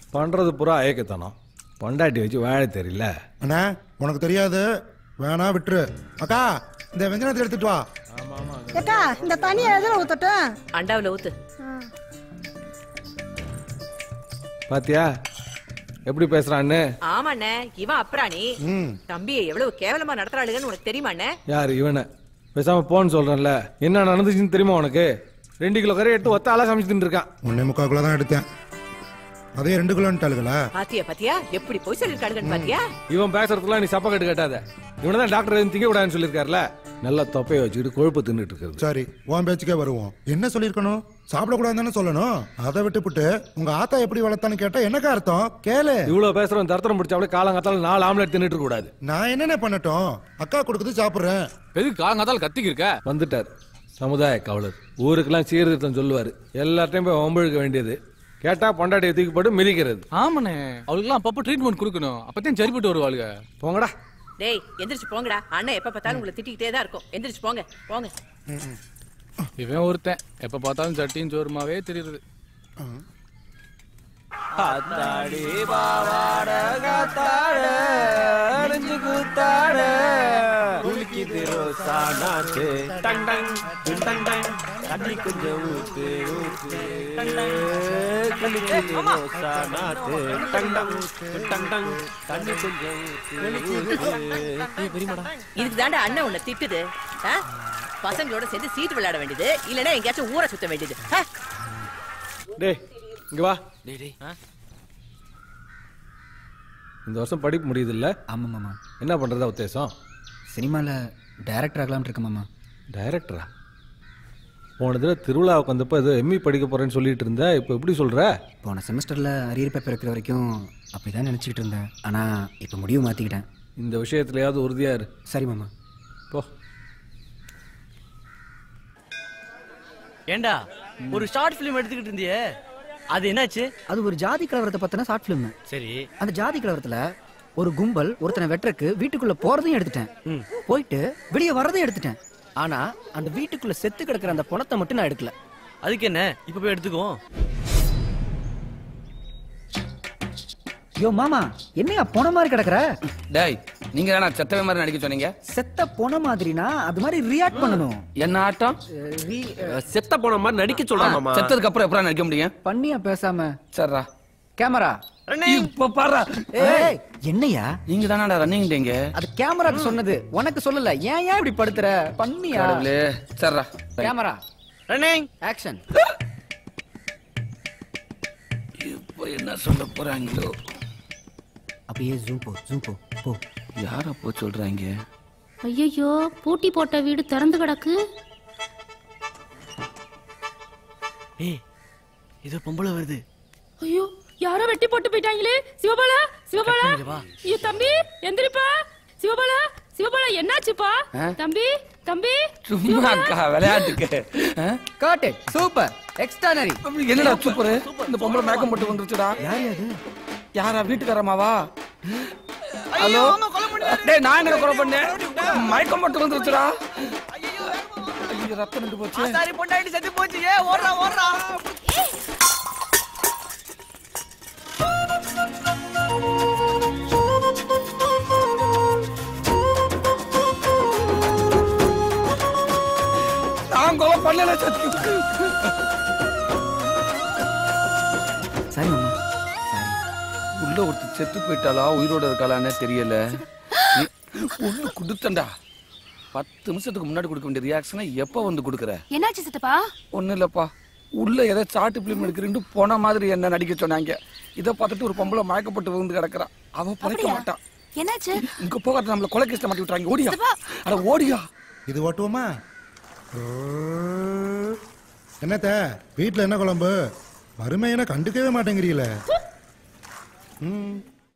பண்ணுறது பூரா அயக்கத்தனம் பொண்டாட்டி வச்சு வாழ தெரியல அண்ணா உனக்கு தெரியாது வேணா விட்டுரு அக்கா இந்த வெஞ்சனத்தை எடுத்துட்டு வா ஏக்கா இந்த தண்ணியை எதில் ஊற்றட்டும் அண்டாவுல ஊத்து பாத்தியா எப்படி பேசுறான்னு ஆமாண்ணே இவன் அப்ராணி தம்பியை எவ்வளவு கேவலமா நடத்துறாளுங்கன்னு உனக்கு தெரியுமாண்ணே யார் இவனை பேசாம போன்னு சொல்றேன்ல என்ன நடந்துச்சுன்னு தெரியுமா உனக்கு ரெண்டு கிலோ கறி எடுத்து ஒத்த ஆளா சமைச்சு தின்னுருக்கான் ஒன்னே முக்கால் கிலோ தான் எடுத்தேன் அதே ரெண்டு கிலோன்ட்டாளுங்களா பாத்தியா பாத்தியா எப்படி போய் சொல்லிருக்காளுங்கன்னு பாத்தியா இவன் பேசுறதுலாம் நீ சப்ப கட்டு கட்டாத இவனை தான் டாக்டர் எதுவும் திங்க கூடாதுன்னு சொல்லியிருக்காருல நல்லா தொப்பையை வச்சுக்கிட்டு கொழுப்பு தின்னுட்டு இருக்கிறது சரி உன் பேச்சுக்கே வருவோம் என்ன சொல்லிருக்கணும் சாப்பிடக்கூடாதுன்னு சொல்லணும் அதை விட்டுப்புட்டு உங்க ஆத்தா எப்படி வளர்த்தான்னு கேட்டா என்னக்கா அர்த்தம் கேளு இவ்வளவு பேசுறவன் தரத்தரம் பிடிச்சாலே காலங்காத்தால நாலு ஆம்லெட் தின்னுட்டு இருக்க கூடாது நான் என்னென்ன பண்ணட்டும் அக்கா கொடுக்குது சாப்பிடுறேன் எதுக்கு காலங்காத்தால கத்திக்கு இருக்க வந்துட்டார் சமுதாய கவலர் ஊருக்கெல்லாம் சீர்திருத்தம் சொல்லுவாரு எல்லார்ட்டையும் போய் ஒம்பழுக்க வேண்டியது கேட்டா பொண்டாட்டியை தூக்கி போட்டு மிதிக்கிறது ஆமாண்ணே அவளுக்குலாம் அப்பப்போ ட்ரீட்மெண்ட் கொடுக்கணும் அப்பதான் சரிப்பட்டு வருவாளுங்க போங்கடா டேய் எந்திரிச்சு போங்கடா அண்ணன் எப்ப பார்த்தாலும் உங்களை திட்டிக்கிட்டே தான் இருக்கும் எந்திரிச்சு போங்க போங்க இவன் ஒருத்தன் எப்ப பார்த்தாலும் சட்டியும் சோறுமாவே தெரியுது அத்தாடி பாவாட காத்தாட அரைஞ்சு கூத்தாட குளிக்குது ரோசா நாத்து டங் டங் டுங் டங் டங் தண்ணி கொஞ்சம் ஊத்து ஊத்து குளிக்குது ரோசா நாத்து டங் டங் டுங் டங் டங் தண்ணி கொஞ்சம் ஊத்து ஊத்து இதுக்கு தாண்டா அண்ணன் உன்னை திட்டுது ஆ? பசங்களோட சேர்ந்து சீட்டு விளையாட வேண்டியது இல்லனா எங்கேயாச்சும் ஊரை சுத்த வேண்டியது ஆ? டேய் இங்க வா டேய் டேய் இந்த வருஷம் படிப்பு முடியுது இல்ல ஆமாம் மாமா என்ன பண்றதா உத்தேசம் சினிமாவில் டைரக்டர் ஆகலாம்னு இருக்கேன் மாமா டைரக்டரா போன தடவை திருவிழாவுக்கு வந்தப்போ ஏதோ எம்இ படிக்க போறேன்னு சொல்லிட்டு இருந்த இப்போ எப்படி சொல்ற போன செமஸ்டரில் அரியர் பேப்பர் இருக்கிற வரைக்கும் அப்படி தான் நினச்சிக்கிட்டு இருந்தேன் ஆனால் இப்போ முடிவு மாற்றிக்கிட்டேன் இந்த விஷயத்துலயாவது உறுதியா இரு சரி மாமா போ ஏண்டா ஒரு ஷார்ட் ஃபிலிம் எடுத்துக்கிட்டு இருந்தியே அது என்னாச்சு அது ஒரு ஜாதி கலவரத்தை பற்றின ஷார்ட் ஃபிலிம் சரி அந்த ஜாதி கலவரத்தில் ஒரு கும்பல் ஒருத்தனை வெட்டுறக்கு வீட்டுக்குள்ள போறதையும் எடுத்துட்டேன் போயிட்டு வெளியே வரதையும் எடுத்துட்டேன் ஆனா அந்த வீட்டுக்குள்ள செத்து கிடக்குற அந்த பணத்தை மட்டும் நான் எடுக்கல அதுக்கு என்ன இப்ப போய் எடுத்துக்குவோம் யோ மாமா என்னையா போன மாதிரி கிடக்குற டேய் நீங்க தானே செத்தவே மாதிரி நடிக்க சொன்னீங்க செத்த போன மாதிரினா அது மாதிரி ரியாக்ட் பண்ணணும் என்ன ஆட்டம் செத்த போன மாதிரி நடிக்க சொல்றான் செத்ததுக்கு அப்புறம் எப்பறம் நடிக்க முடியும் பண்ணியா பேசாம சரிடா கேமரா இப்ப பாரு ஏய் என்னையா நீங்க தானடா ரன்னிங் அது கேமராக்கு சொன்னது உனக்கு சொல்லல ஏன் ஏன் இப்படி படுத்துற பண்ணியா கடவுளே சரிடா கேமரா ரன்னிங் ஆக்ஷன் இப்போ என்ன சொல்ல போறாங்களோ அப்படியே ஜூம் போ ஜூம் போ போ யார போ சொல்றாங்க ஐயையோ பூட்டி போட்ட வீடு திறந்து கிடக்கு ஏய் இது பொம்பளை வருது ஐயோ யாரோ வெட்டி போட்டு போயிட்டாங்களே சிவபாலா சிவபாலா கட் பண்ணிடு வா. ஐயோ தம்பி எந்திரிப்பா சிவபாலா சிவபாலா என்னாச்சுப்பா ஆ? தம்பி தம்பி சும்மா அக்கா விளையாட்டுக்கு காட்டு சூப்பர் எக்ஸ்ட்ரானரி என்னடா சூப்பர் இந்த பொம்பளை மேக்கம் போட்டு வந்துருச்சுடா யார் அது யாரா வீட்டுக்காரமாவா ஹலோ டேய் நான் என்ன கொலை பண்ணேன் மயக்கம் போட்டு வந்துருச்சுடா ஐயோ ரத்தம் நின்று போச்சு சாரி பொண்டாட்டி செத்து போச்சு ஏ ஓடுறா ஓடுறா நான் கொலை பண்ணல சத்தி சரி மாமா உள்ள ஒருத்தர் செத்து போயிட்டாளா உயிரோட இருக்காளான்னே தெரியல நீ- உள்ள குடுத்தண்டா பத்து நிமிஷத்துக்கு முன்னாடி கொடுக்க வேண்டிய ரியாக்ஷனை எப்ப வந்து கொடுக்குற என்னாச்சு சித்தப்பா ஒண்ணும் இல்லப்பா உள்ள ஏதோ சாட்டு பிலிம் எடுக்கிறேன்னு போன மாதிரி என்ன நடிக்க சொன்னாங்க இதை பார்த்துட்டு ஒரு பொம்பளை மயக்கப்பட்டு விழுந்து கிடக்குறா அவ பிழைக்க மாட்டா என்னாச்சு இங்க போகாத நம்மள கொலை கேஸ்ல மாட்டி விட்டுறாங்க ஓடியா அட ஓடியா இது ஓட்டுவோமா என்னத்த வீட்ல என்ன குழம்பு வறுமையின கண்டுக்கவே மாட்டேங்கிறீல ம்